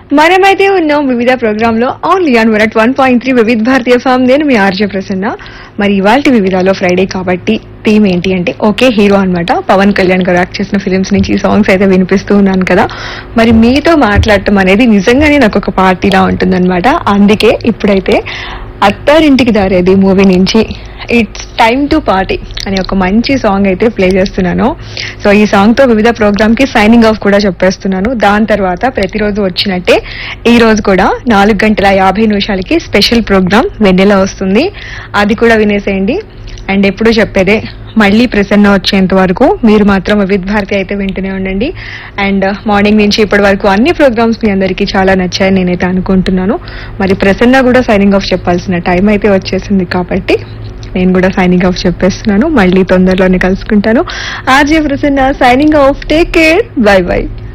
మనమైతే ఉన్నాం వివిధ ప్రోగ్రామ్ లో only on one one point three Vividh Bharati form నేను మీ ఆర్జే ప్రసన్న మరి ఇవాళ వివిధాలో ఫ్రైడే కాబట్టి థీమ్ ఏంటి అంటే ఓకే హీరో అన్నమాట పవన్ కళ్యాణ్ గారు యాక్ట్ చేసిన ఫిలిమ్స్ నుంచి సాంగ్స్ అయితే వినిపిస్తూ ఉన్నాను కదా మరి మీతో మాట్లాడటం అనేది నిజంగానే నాకు ఒక పార్టీలా ఉంటుందన్నమాట అందుకే ఇప్పుడైతే అత్తారింటికి దారేది మూవీ నుంచి ఇట్స్ టైమ్ టు పార్టీ అనే ఒక మంచి సాంగ్ అయితే ప్లే చేస్తున్నాను సో ఈ సాంగ్ తో వివిధ ప్రోగ్రామ్ కి సైనింగ్ ఆఫ్ కూడా చెప్పేస్తున్నాను దాని తర్వాత ప్రతిరోజు వచ్చినట్టే ఈ రోజు కూడా నాలుగు గంటల యాభై నిమిషాలకి స్పెషల్ ప్రోగ్రామ్ వెన్నెల వస్తుంది అది కూడా వినేసేయండి అండ్ ఎప్పుడు చెప్పేదే మళ్ళీ ప్రసన్న వచ్చేంత వరకు మీరు మాత్రం వివిధ భారతి అయితే వింటూనే ఉండండి అండ్ మార్నింగ్ నుంచి ఇప్పటి వరకు అన్ని ప్రోగ్రామ్స్ మీ అందరికీ చాలా నచ్చాయని నేనైతే అనుకుంటున్నాను మరి ప్రసన్న కూడా సైనింగ్ ఆఫ్ చెప్పాల్సిన టైం అయితే వచ్చేసింది కాబట్టి నేను కూడా సైనింగ్ ఆఫ్ చెప్పేస్తున్నాను మళ్ళీ తొందరలోనే కలుసుకుంటాను RJ Prasanna signing off take care bye by